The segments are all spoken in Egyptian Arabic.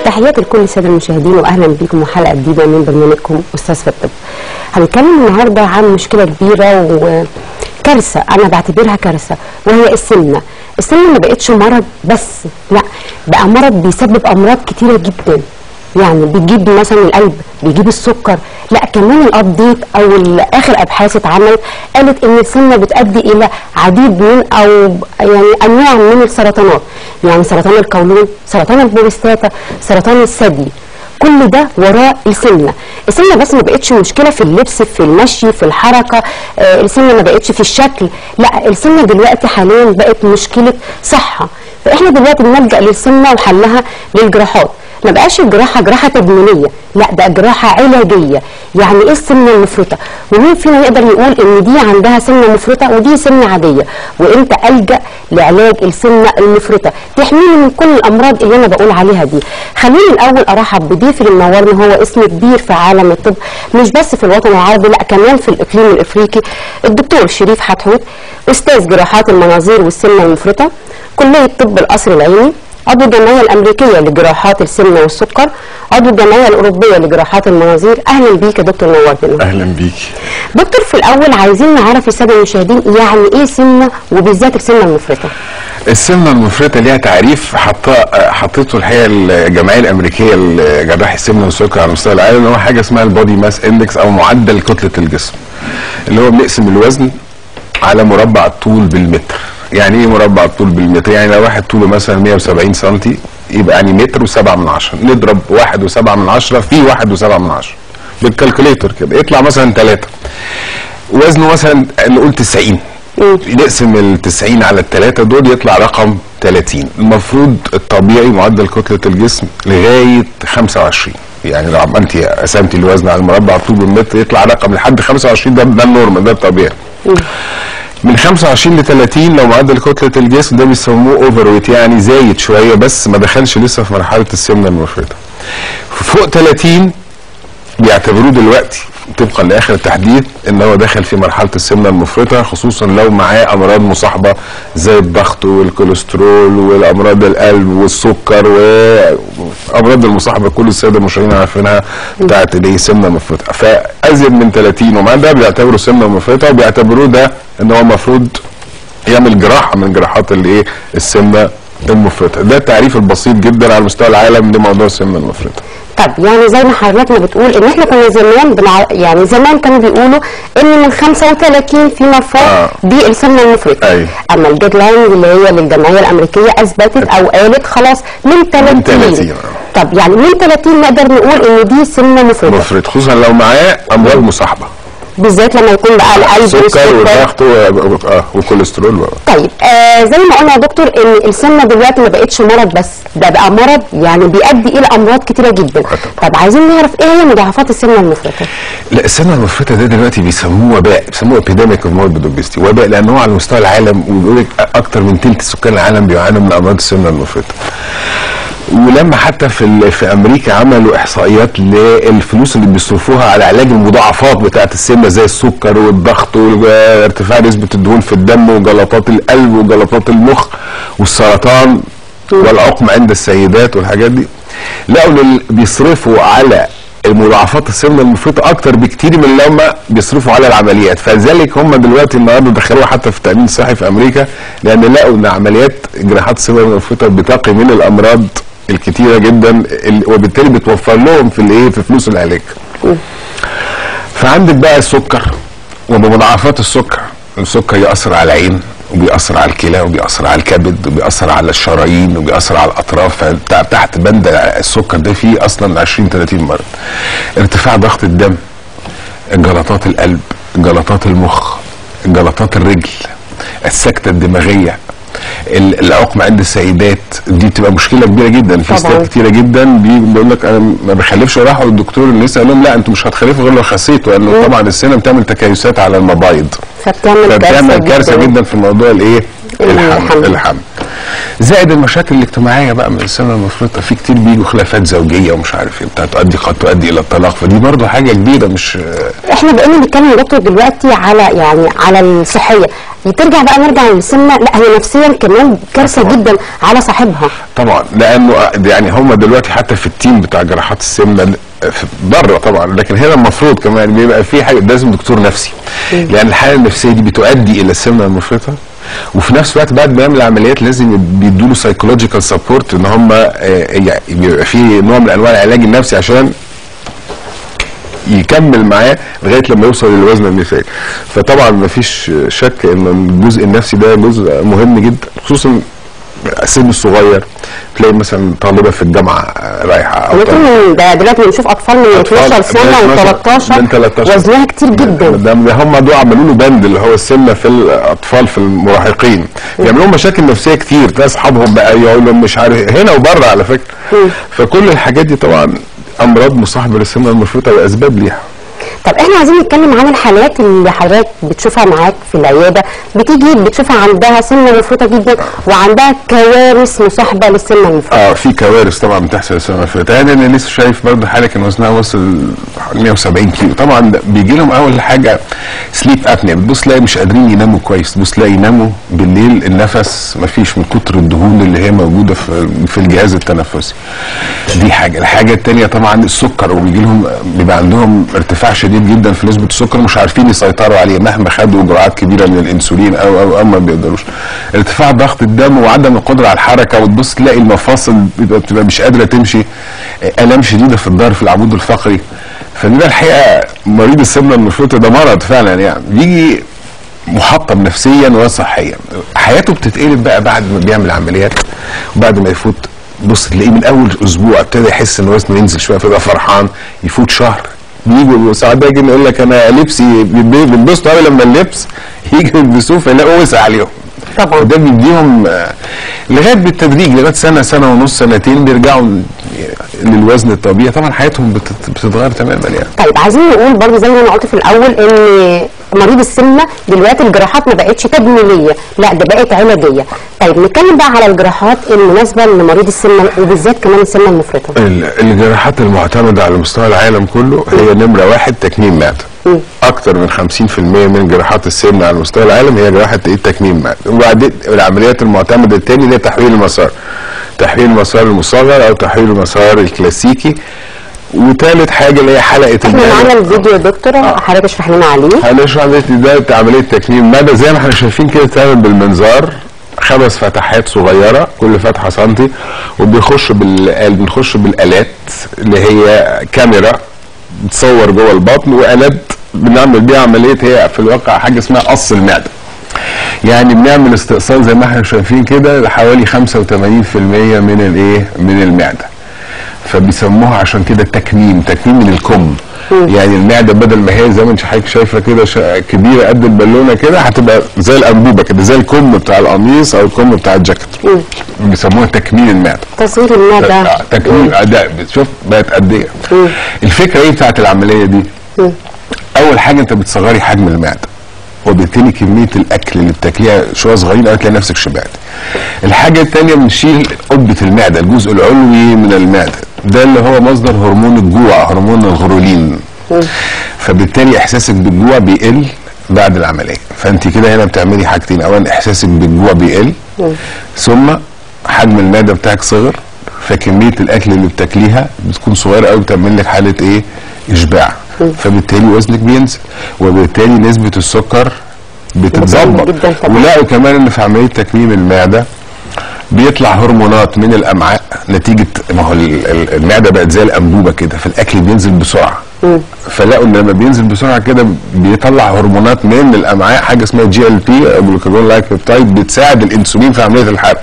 تحياتي لكل الساده المشاهدين واهلا بكم وحلقه جديده من برنامجكم استاذ في الطب. هنتكلم النهارده عن مشكله كبيره وكارثه انا بعتبرها كارثه وهي السمنه. السمنه ما بقتش مرض بس لا بقى مرض بيسبب امراض كتيره جدا. يعني بيجيب مثلا القلب بيجيب السكر لا كمان الابديت او اخر ابحاث اتعملت قالت ان السمنه بتؤدي الى عديد من او يعني انواع من السرطانات يعني سرطان القولون سرطان البروستاتا سرطان الثدي كل ده وراه السمنه السمنه بس ما بقتش مشكله في اللبس في المشي في الحركه آه السمنه ما بقتش في الشكل لا السمنه دلوقتي حاليا بقت مشكله صحه فاحنا دلوقتي بنلجا للسمنه وحلها للجراحات ما بقاش الجراحه جراحه تجميليه لا ده جراحه علاجيه يعني ايه السمنه المفرطه ومين فينا يقدر يقول ان دي عندها سمنه مفرطه ودي سمنه عاديه وامتى الجا لعلاج السمنه المفرطه تحميني من كل الامراض اللي انا بقول عليها دي خليني الاول ارحب بضيفي اللي منورني هو اسم كبير في عالم الطب مش بس في الوطن العربي لا كمان في الاقليم الافريقي الدكتور شريف حتحوت استاذ جراحات المناظير والسمنه المفرطه كليه طب القصر العيني عضو الجمعيه الامريكيه لجراحات السمنه والسكر عضو الجمعيه الاوروبيه لجراحات المناظير اهلا بيك يا دكتور نورتنا اهلا بيكي دكتور في الاول عايزين نعرف الساده المشاهدين يعني ايه سمنه وبالذات السمنه المفرطه السمنه المفرطه ليها تعريف حطاه حطيته الحقيقه الجمعيه الامريكيه لجراح السمنه والسكر على مستوى العالم هو حاجه اسمها البودي ماس اندكس او معدل كتله الجسم اللي هو بنقسم الوزن على مربع الطول بالمتر يعني ايه مربع الطول بالمتر يعني لو واحد طوله مثلا 170 سم يبقى يعني متر وسبعة من عشرة نضرب واحد وسبعة من عشرة في واحد وسبعة من عشرة بالكالكوليتر كده يطلع مثلا ثلاثة وزنه مثلا نقول 90 نقسم ال 90 على الثلاثة دول يطلع رقم 30 المفروض الطبيعي معدل كتلة الجسم لغاية 25 يعني لو عملت قسمتي الوزن على المربع الطول بالمتر يطلع رقم لحد 25 ده ده النورمال ده الطبيعي من 25 ل 30 لو معدل كتله الجسم ده بيسموه اوفر ويت يعني زايد شويه بس ما دخلش لسه في مرحله السمنه المفرطه. فوق 30 بيعتبروه دلوقتي طبقا لاخر التحديث ان هو داخل في مرحله السمنه المفرطه خصوصا لو معاه امراض مصاحبه زي الضغط والكوليسترول والامراض القلب والسكر وامراض المصاحبه كل الساده المشاهدين عارفينها بتاعت الايه السمنه المفرطه فازيد من 30 ومع ده بيعتبروا سمنه مفرطه وبيعتبروه ده ان هو المفروض يعمل جراحه من جراحات الايه السمنه المفرطه ده التعريف البسيط جدا على مستوى العالم لموضوع السمنه المفرطه طب يعني زي ما حضرتك ما بتقول ان احنا كنا زمان بنع... يعني زمان كانوا بيقولوا ان من 35 فيما فوق آه. دي السمنه المفرطه أيوة. اما الجيد لاين اللي هي للجمعيه الامريكيه اثبتت او قالت خلاص من 30 30 طب يعني من 30 نقدر نقول ان دي سمنه مفرطه مفرط خصوصا لو معاه امراض مصاحبه بالذات لما يكون بقى القلب سكر والسكر وضغط و- آه، والكوليسترول و- طيب آه زي ما قلنا يا دكتور ان السمنه دلوقتي ما بقتش مرض بس ده بقى مرض يعني بيؤدي الى امراض كتيره جدا طب عايزين نعرف ايه هي مضاعفات السمنه المفرطه لا السمنه المفرطه ده دلوقتي بيسموه وباء بيسموه ابيديميك اوف موربيد اوبيستي وباء لان هو على مستوى العالم وبيقول لك اكثر من ثلث سكان العالم بيعانوا من امراض السمنه المفرطه ولما حتى في ال- في امريكا عملوا احصائيات للفلوس اللي بيصرفوها على علاج المضاعفات بتاعه السمنه زي السكر والضغط وارتفاع نسبه الدهون في الدم وجلطات القلب وجلطات المخ والسرطان والعقم عند السيدات والحاجات دي لقوا ان ال- بيصرفوا على المضاعفات السمنه المفرطه اكتر بكتير من اللي هم بيصرفوا على العمليات فلذلك هم دلوقتي النهارده دخلوها حتى في التامين الصحي في امريكا لان لقوا ان عمليات جراحات السمنه المفرطه بتقي من الامراض الكتيره جدا ال- وبالتالي بتوفر لهم في الايه في فلوس العلاج فعندك بقى السكر وبمضاعفات السكر السكر يأثر على العين وبيأثر على الكلى وبيأثر على الكبد وبيأثر على الشرايين وبيأثر على الأطراف فبتاع- تحت بند السكر ده فيه أصلا 20 30 مرض ارتفاع ضغط الدم جلطات القلب جلطات المخ جلطات الرجل السكتة الدماغية ال- العقم عند السيدات دي بتبقى مشكله كبيره جدا في طبعاً. ستات كتيره جدا بيجوا بيقول لك انا ما بخلفش راحوا للدكتور اللي لسه قال لهم لا انتوا مش هتخلفوا غير لو خسيتوا لانه طبعا السنه بتعمل تكيسات على المبايض فبتعمل فبتعمل كارثه جدا. جدا في موضوع الايه الحمل الحمل. الحمل زائد المشاكل الاجتماعيه بقى من السنه المفرطه في كتير بيجوا خلافات زوجيه ومش عارف ايه بتاع تؤدي قد تؤدي الى الطلاق فدي برضو حاجه كبيره مش احنا بقينا نتكلم يا دكتور دلوقتي على يعني على الصحيه ترجع بقى نرجع للسمنه لا هي نفسيا كمان كارثه طبعا. جدا على صاحبها طبعا لانه يعني هم دلوقتي حتى في التيم بتاع جراحات السمنه في- بره طبعا لكن هنا المفروض كمان بيبقى في حاجه لازم دكتور نفسي لان الحاله النفسيه دي بتؤدي الى السمنه المفرطه وفي نفس الوقت بعد ما يعمل العمليات لازم بيدوا له سايكولوجيكال سبورت ان هم بيبقى في نوع من انواع العلاج النفسي عشان يكمل معاه لغايه لما يوصل للوزن المثالي فطبعا مفيش شك ان الجزء النفسي ده جزء مهم جدا خصوصا السن الصغير تلاقي مثلا طالبه في الجامعه رايحه او طالب- ولكن ده دلوقتي بنشوف اطفال من أطفال 12 سنه من 13 من و13 13 وزنها كتير جدا ده ده هم دول عملوا له بند اللي هو السمنه في الاطفال في المراهقين بيعملوا لهم مشاكل نفسيه كتير تلاقي اصحابهم بقى يقول لهم مش عارف هنا وبره على فكره فكل الحاجات دي طبعا امراض مصاحبه للسمنه المفرطه واسباب ليها طب احنا عايزين نتكلم عن الحالات اللي حضرتك بتشوفها معاك في العياده بتيجي بتشوفها عندها سمنه مفرطه جدا وعندها كوارث مصاحبه للسمنه المفرطه اه في كوارث طبعا بتحصل السنه اللي فاتت يعني انا لسه شايف برضه حاله كان وزنها وصل 170 كيلو طبعا ده بيجي لهم اول حاجه سليب ابنيا بتبص تلاقي مش قادرين يناموا كويس تبص تلاقي يناموا بالليل النفس ما فيش من كتر الدهون اللي هي موجوده في في الجهاز التنفسي دي حاجه الحاجه الثانيه طبعا السكر وبيجي لهم بيبقى عندهم ارتفاع شديد جدا في نسبه السكر مش عارفين يسيطروا عليه مهما خدوا جرعات كبيره من الانسولين او او او ما بيقدروش ارتفاع ضغط الدم وعدم القدره على الحركه وتبص تلاقي المفاصل بتبقى بتبقى مش قادره تمشي الام شديده في الظهر في العمود الفقري فده الحقيقه مريض السمنه المفرطه ده مرض فعلا يعني بيجي محطم نفسيا وصحيا حياته بتتقلب بقى بعد ما بيعمل عمليات وبعد ما يفوت بص تلاقيه من اول اسبوع ابتدى يحس ان وزنه ينزل شويه فيبقى فرحان يفوت شهر بيجوا ساعات يجي يقول لك انا لبسي بينبسطوا قوي لما اللبس يجي يلبسوه فيلاقوا وسع عليهم طبعا. وده بيديهم آه، لغايه بالتدريج لغايه سنه سنه ونص سنتين بيرجعوا للوزن الطبيعي طبعا حياتهم بتت- بتتغير تماما يعني طيب عايزين نقول برضه زي ما انا قلت في الاول ان مريض السمنه دلوقتي الجراحات ما بقتش تجميليه لا ده بقت علاجيه طيب نتكلم بقى على الجراحات المناسبه لمريض السمنه وبالذات كمان السمنه المفرطه ال- الجراحات المعتمدة على مستوى العالم كله هي نمرة واحد تكميم معدة أكثر من 50% من جراحات السمنة على مستوى العالم هي جراحة إيه تكميم معدة وبعدين العمليات المعتمدة الثاني اللي هي تحويل المسار تحويل المسار المصغر أو تحويل المسار الكلاسيكي وثالث حاجة اللي هي حلقة احنا الدم. معانا الفيديو يا دكتور حضرتك اشرح لنا عليه هنشرح عملية ده عملية تكميم معدة زي ما احنا شايفين كده بتتعمل بالمنظار خمس فتحات صغيرة كل فتحة سنتي وبيخش بال بنخش بالآلات اللي هي كاميرا بتصور جوه البطن وآلات بنعمل بيها عملية هي في الواقع حاجة اسمها قص المعدة يعني بنعمل استئصال زي ما احنا شايفين كده لحوالي 85% من الايه من المعده فبيسموها عشان كده تكميم تكميم من الكم يعني المعده بدل ما هي زي ما انت حضرتك شايفه كده شا- كبيره قد البالونه كده هتبقى زي الانبوبه كده زي الكم بتاع القميص او الكم بتاع الجاكيت بيسموها تكميم المعده تصوير المعده آه، تكميم اداء بتشوف بقت قد ايه الفكره ايه بتاعت العمليه دي اول حاجه انت بتصغري حجم المعده وبالتالي كميه الاكل اللي بتاكليها شويه صغيرين قوي تلاقي نفسك شبعت الحاجه الثانيه بنشيل قبه المعده الجزء العلوي من المعده ده اللي هو مصدر هرمون الجوع هرمون الغرولين فبالتالي احساسك بالجوع بيقل بعد العمليه فانت كده هنا بتعملي حاجتين اولا احساسك بالجوع بيقل ثم حجم المعده بتاعك صغر فكميه الاكل اللي بتاكليها بتكون صغيره قوي بتعمل لك حاله ايه اشباع فبالتالي وزنك بينزل وبالتالي نسبه السكر بتتظبط جداً طبعاً. ولقوا كمان ان في عمليه تكميم المعده بيطلع هرمونات من الامعاء نتيجه ما هو ال- ال- المعده بقت زي الانبوبه كده فالاكل بينزل بسرعه فلقوا ان لما بينزل بسرعه كده بيطلع هرمونات من الامعاء حاجه اسمها جي ال بي جلوكاجون لايك بيبتايد بتساعد الانسولين في عمليه الحرق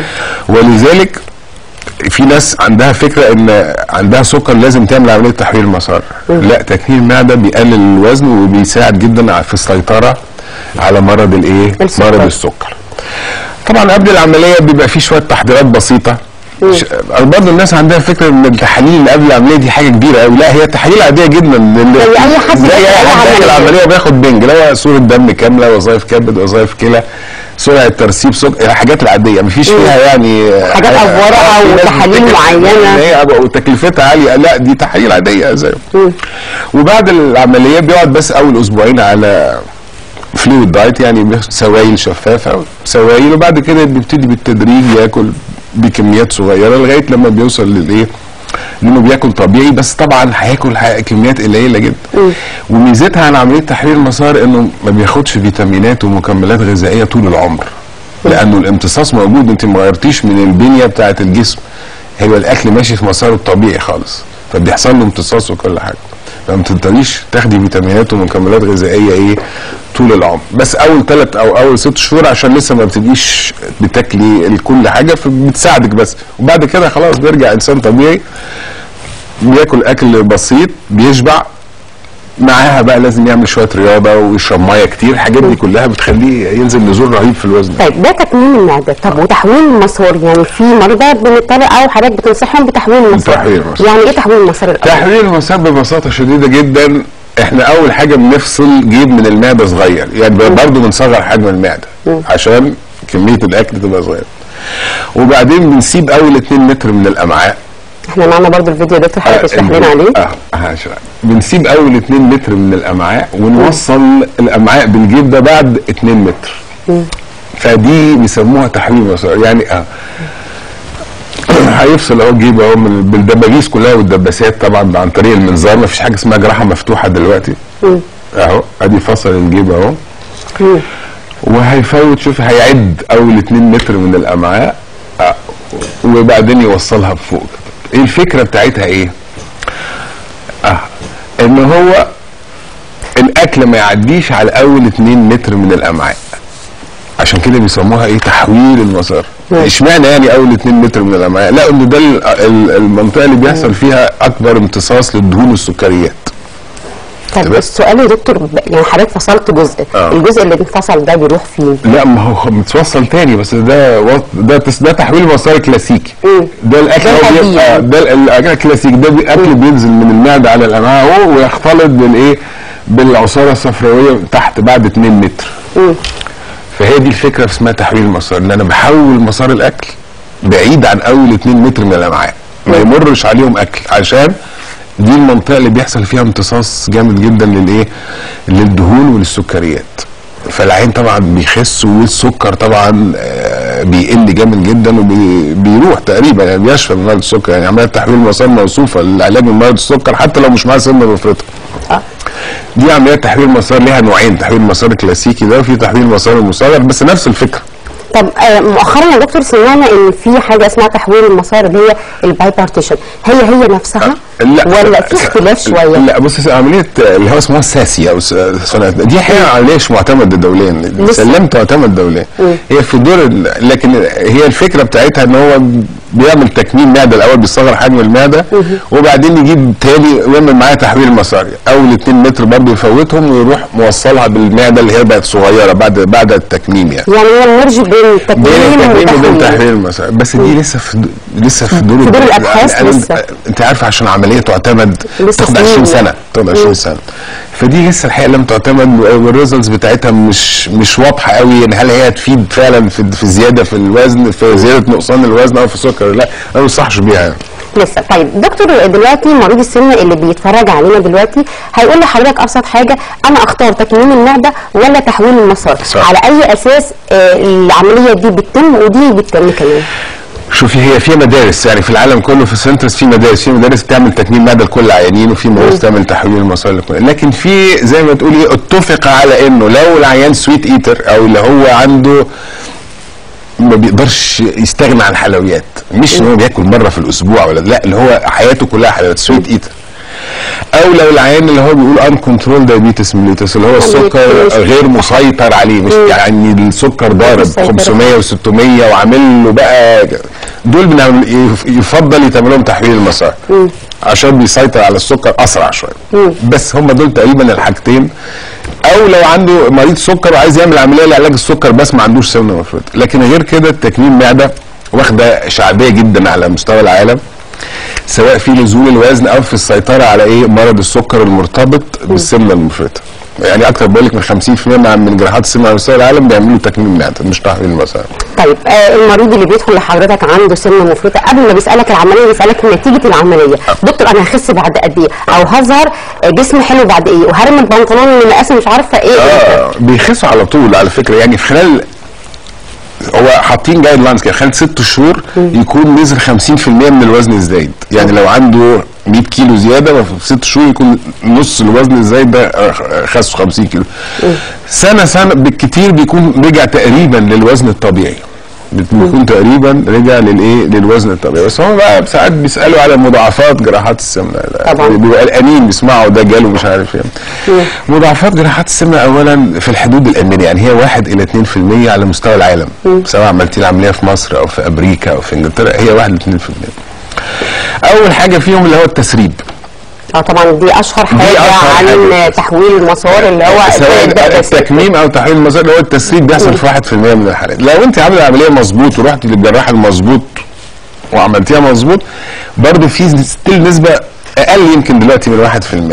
ولذلك في ناس عندها فكره ان عندها سكر لازم تعمل عمليه تحويل مسار لا تكميم المعده بيقلل الوزن وبيساعد جدا في السيطره على مرض الايه السكر. مرض السكر طبعا قبل العمليه بيبقى في شويه تحضيرات بسيطه ش- برضه الناس عندها فكره ان التحاليل اللي قبل العمليه دي حاجه كبيره قوي لا هي تحاليل عاديه جدا لأن- زي أي حد زي بيعمل اي أي حد عملية. داخل العمليه بياخد بنج لا صوره دم كامله وظائف كبد وظائف كلى سرعه ترسيب سكر الحاجات العاديه مفيش فيها يعني حاجات آه، أفورة آه، في ناس وتحاليل بتفتكر معينة. إن هي وتكلفتها عاليه لا دي تحاليل عاديه زي وبعد العمليه بيقعد بس اول اسبوعين على فلويد دايت يعني بياخد سوائل شفافه سوائل وبعد كده بيبتدي بالتدريج ياكل بكميات صغيره لغايه لما بيوصل للايه انه بياكل طبيعي بس طبعا هياكل ح- كميات قليله جدا وميزتها عن عمليه تحرير المسار انه ما بياخدش فيتامينات ومكملات غذائيه طول العمر لانه الامتصاص موجود انت ما غيرتيش من البنيه بتاعه الجسم هو الاكل ماشي في مساره الطبيعي خالص فبيحصل له امتصاص وكل حاجه فما تقدريش تاخدي فيتامينات ومكملات غذائيه ايه طول العمر بس اول ثلاث او اول ست شهور عشان لسه ما بتبقيش بتاكلي كل حاجه فبتساعدك بس وبعد كده خلاص بيرجع انسان طبيعي بياكل اكل بسيط بيشبع معاها بقى لازم يعمل شويه رياضه ويشرب ميه كتير الحاجات دي كلها بتخليه ينزل نزول رهيب في الوزن طيب ده تكميم المعده طب وتحويل المسار يعني في مرضى بنضطر او حضرتك بتنصحهم بتحويل المسار تحويل المسار. يعني ايه تحويل المسار الاول تحويل المسار ببساطه شديده جدا احنا اول حاجه بنفصل جيب من المعده صغير يعني برضه بنصغر حجم المعده عشان كميه الاكل تبقى صغيره وبعدين بنسيب اول 2 متر من الامعاء احنا معانا برضو الفيديو ده حضرتك آه، تشرح لنا عليه اه هشرح بنسيب اول 2 متر من الامعاء ونوصل الامعاء بالجيب ده بعد 2 متر فدي بيسموها تحويل مسار يعني اه هيفصل اهو الجيب اهو من بالدبابيس كلها والدباسات طبعا عن طريق المنظار مفيش حاجه اسمها جراحه مفتوحه دلوقتي اهو ادي فصل الجيب اهو وهيفوت شوف هيعد اول 2 متر من الامعاء آه، وبعدين يوصلها بفوق ايه الفكره بتاعتها ايه؟ اه ان هو الاكل ما يعديش على اول 2 متر من الامعاء عشان كده بيسموها ايه تحويل المسار اشمعنى يعني اول 2 متر من الامعاء لا ان ده ال- ال- المنطقه اللي بيحصل فيها اكبر امتصاص للدهون والسكريات طب تمام. السؤال يا دكتور ب- يعني حضرتك فصلت جزء آه. الجزء اللي انفصل ده بيروح فين؟ لا ما هو متوصل تاني بس ده وط- ده تس- ده تحويل مسار كلاسيكي مم. ده الاكل ده هو القديم. بيبقى ده ال- الاكل الكلاسيكي ده بي- اكل بينزل من المعده على الامعاء اهو ويختلط بالايه بالعصاره الصفراويه تحت بعد 2 متر فهي دي الفكره في اسمها تحويل المسار ان انا بحول مسار الاكل بعيد عن اول 2 متر من الامعاء ما يمرش عليهم اكل عشان دي المنطقه اللي بيحصل فيها امتصاص جامد جدا للايه للدهون وللسكريات فالعين طبعا بيخس والسكر طبعا آه، بيقل جامد جدا وبيروح تقريبا يعني بيشفى من مرض السكر يعني عمليه تحويل مسار موصوفه للعلاج من مرض السكر حتى لو مش معاه سن مفرطه اه دي عمليه تحويل مسار ليها نوعين تحويل مسار كلاسيكي ده وفي تحويل مسار المصغر بس نفس الفكره طب آه، مؤخرا يا دكتور سمعنا ان في حاجه اسمها تحويل المسار اللي هي الباي بارتيشن هي هي نفسها لا ولا في اختلاف شويه؟ لا بص عمليه اللي هو اسمها ساسي او س- صناعة- دي حقيقه عمليه مش معتمده دوليا لسه. سلمت تعتمد دوليا هي في دور ال- لكن هي الفكره بتاعتها ان هو بيعمل تكميم معده الاول بيصغر حجم المعده وبعدين يجيب تاني ويعمل معاها تحويل مساري اول 2 متر برضه يفوتهم ويروح موصلها بالمعده اللي هي بقت صغيره بعد بعد التكميم يعني يعني هو المرج بين بين التكميم التكميم وبين والتحويل تحويل المسار بس دي لسه في د- لسه في دور في دور الأبحاث لأن لسه. انت عارف عشان عمليه تعتمد لسه تاخد سنين 20 سنه يعني. تاخد 20 سنه فدي لسه الحقيقه لم تعتمد والريزلتس بتاعتها مش مش واضحه قوي يعني هل هي تفيد فعلا في في زياده في الوزن في زياده نقصان الوزن او في السكر لا انا ما بنصحش بيها يعني. لسه طيب دكتور دلوقتي مريض السن اللي بيتفرج علينا دلوقتي هيقول لحضرتك ابسط حاجه انا اختار تكميم المعده ولا تحويل المسار صح. على اي اساس آه، العمليه دي بتتم ودي بتتم كمان شوفي هي في مدارس يعني في العالم كله في السنترز في مدارس في مدارس بتعمل تكميم معده لكل العيانين وفي مدارس تعمل تحويل المسار لكل لكن في زي ما تقولي اتفق على انه لو العيان سويت ايتر او اللي هو عنده ما بيقدرش يستغنى عن الحلويات مش ان هو بياكل مره في الاسبوع ولا لا اللي هو حياته كلها حلويات سويت ايتر او لو العيان اللي هو بيقول ان كنترول دايبيتس ميليتس اللي هو السكر مش- غير مسيطر عليه مش يعني السكر ضارب مسيطر. 500 و600 وعامل له بقى دول بنعمل يف- يفضل يتعمل لهم تحويل المسار عشان بيسيطر على السكر اسرع شويه بس هم دول تقريبا الحاجتين او لو عنده مريض سكر وعايز يعمل عمليه لعلاج السكر بس ما عندوش سمنه مفرطه لكن غير كده التكميم معده واخده شعبيه جدا على مستوى العالم سواء في نزول الوزن او في السيطره على ايه مرض السكر المرتبط بالسمنه المفرطه يعني اكتر بقول لك من 50% مع- من جراحات السمنه على مستوى العالم بيعملوا تكميم معده مش تحويل مسار طيب آه المريض اللي بيدخل لحضرتك عنده سمنه مفرطه قبل ما بيسالك العمليه بيسالك نتيجه العمليه دكتور انا هخس بعد قد ايه او هظهر آه، جسمي حلو بعد ايه وهرمي البنطلون اللي مقاسه مش عارفه ايه اه بيخسوا على طول على فكره يعني في خلال هو حاطين جايد لاينز كده خلال ست شهور يكون نزل 50% من الوزن الزايد يعني لو عنده 100 كيلو زياده في ست شهور يكون نص الوزن الزايد ده آه، خسه 50 كيلو سنه سنه بالكتير بيكون رجع تقريبا للوزن الطبيعي بيكون تقريبا رجع للايه للوزن الطبيعي بس هم بقى ساعات بيسالوا على مضاعفات جراحات السمنه طبعاً. بيبقى قلقانين بيسمعوا ده جاله مش عارف ايه مضاعفات جراحات السمنه اولا في الحدود الامنيه يعني هي 1 الى 2% على مستوى العالم سواء عملتي العمليه في مصر او في امريكا او في انجلترا هي 1 ل 2% اول حاجه فيهم اللي هو التسريب اه طبعا دي اشهر حاجه أشهر عن حاجة. تحويل المسار اللي هو سواء ده بس. التكميم او تحويل المسار اللي هو التسريب بيحصل في 1% من الحالات لو انت عامله العمليه مظبوط ورحتي للجراح المظبوط وعملتيها مظبوط برضه في ستيل نسبه اقل يمكن دلوقتي من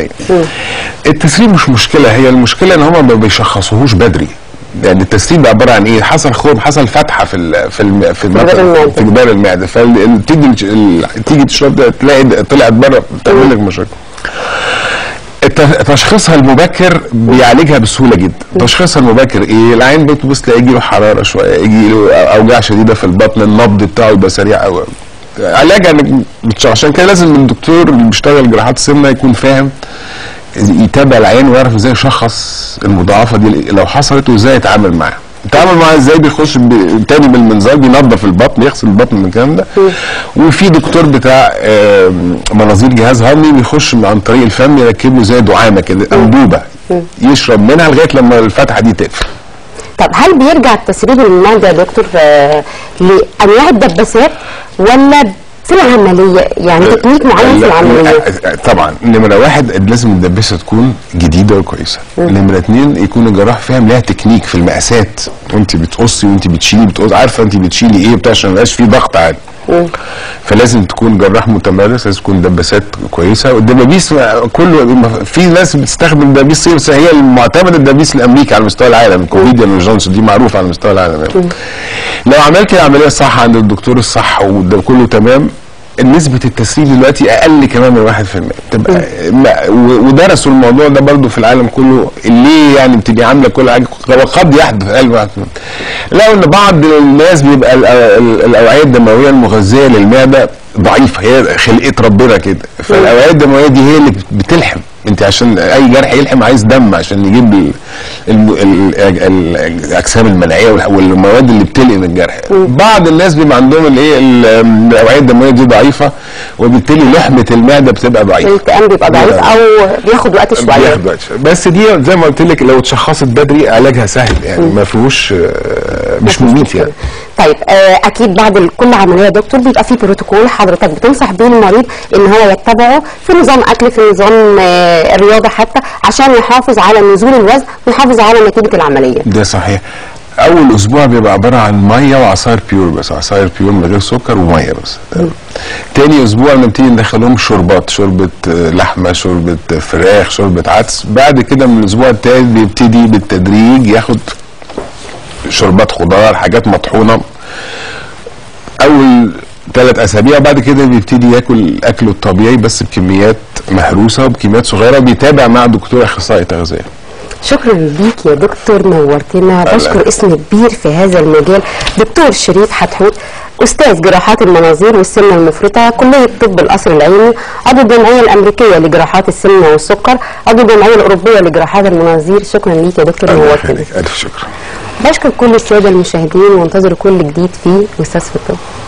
1% التسريب مش مشكله هي المشكله ان هم ما بيشخصوهوش بدري يعني التسريب عباره عن ايه؟ حصل خرم حصل فتحه في ال في الم في جدار المعدة. في جدار المعده فتيجي تيجي تشرب ده تلاقي ده طلعت بره بتعمل لك مشاكل الت- تشخيصها المبكر بيعالجها بسهوله جدا تشخيصها المبكر ايه العين بتبص تلاقي يجي له حراره شويه يجي له اوجاع شديده في البطن النبض بتاعه يبقى سريع قوي علاجها انك بتش- عشان كده لازم الدكتور اللي بيشتغل جراحات السمنه يكون فاهم يتابع العين ويعرف ازاي يشخص المضاعفه دي لو حصلت وازاي يتعامل معاها يتعامل معاها ازاي بيخش ب- تاني بالمنظار بينظف البطن يغسل البطن من الكلام ده وفي دكتور بتاع آم، مناظير جهاز هضمي بيخش عن طريق الفم يركب له زي دعامه كده انبوبه يشرب منها لغايه لما الفتحه دي تقفل طب هل بيرجع التسريب المعده يا دكتور آه، لانواع الدباسات ولا في العمليه يعني تكنيك معين في لا، العمليه طبعا نمره واحد لازم الدباسه تكون جديده وكويسه نمره اتنين يكون الجراح فاهم لها تكنيك في المقاسات وانت بتقصي وانت بتشيلي بتقص عارفه انت بتشيلي ايه بتاع عشان ما يبقاش في ضغط عالي فلازم تكون جراح متمرس لازم تكون دباسات كويسه والدبابيس كله في ناس بتستخدم دبابيس صيني بس هي المعتمد الدبابيس الامريكي على مستوى العالم كوفيديان وجونسون دي معروفه على مستوى العالم يعني. لو عملت العمليه صح عند الدكتور الصح وده كله تمام نسبة التسريب دلوقتي أقل كمان من 1% تبقى ما- و- ودرسوا الموضوع ده برضو في العالم كله ليه يعني بتبقى عاملة كل حاجة وقد يحدث أقل من 1% لو إن بعض الناس بيبقى ال- ال- الأوعية الدموية المغذية للمعدة ضعيفة هي خلقة ربنا كده فالأوعية الدموية دي هي اللي بتلحم انت عشان اي جرح يلحم عايز دم عشان يجيب ال- الم- ال- ال- الاجسام المناعيه وال- والمواد اللي بتلئم الجرح بعض الناس بيبقى عندهم الايه ال- الاوعيه الدمويه دي ضعيفه وبالتالي لحمه المعده بتبقى ضعيفه الالتئام بيبقى ضعيف او بياخد وقت شويه بياخد وقت شوية. بس دي زي ما قلت لك لو اتشخصت بدري علاجها سهل يعني ما فيهوش آه، مش مميت يعني طيب آه، اكيد بعد ال- كل عمليه يا دكتور بيبقى في بروتوكول حضرتك بتنصح بيه المريض ان هو يتبعه في نظام اكل في نظام آه، الرياضه حتى عشان يحافظ على نزول الوزن ويحافظ على نتيجه العمليه ده صحيح اول اسبوع بيبقى عباره عن ميه وعصاير بيور بس عصاير بيور من غير سكر وميه بس تاني اسبوع نبتدي ندخلهم شوربات شوربه آه، لحمه شوربه آه، فراخ شوربه عدس بعد كده من الاسبوع التالت بيبتدي بالتدريج ياخد شوربات خضار حاجات مطحونه اول ثلاث اسابيع بعد كده بيبتدي ياكل اكله الطبيعي بس بكميات مهروسه وبكميات صغيره وبيتابع مع دكتور اخصائي تغذيه شكرا ليك يا دكتور نورتنا بشكر اسم كبير في هذا المجال دكتور شريف حتحوت استاذ جراحات المناظير والسمنه المفرطه كليه طب القصر العيني عضو الجمعيه الامريكيه لجراحات السمنه والسكر عضو الجمعيه الاوروبيه لجراحات المناظير شكرا ليك يا دكتور الله نورتنا يخليك الف شكر بشكر كل الساده المشاهدين وانتظروا كل جديد في استاذ في الطب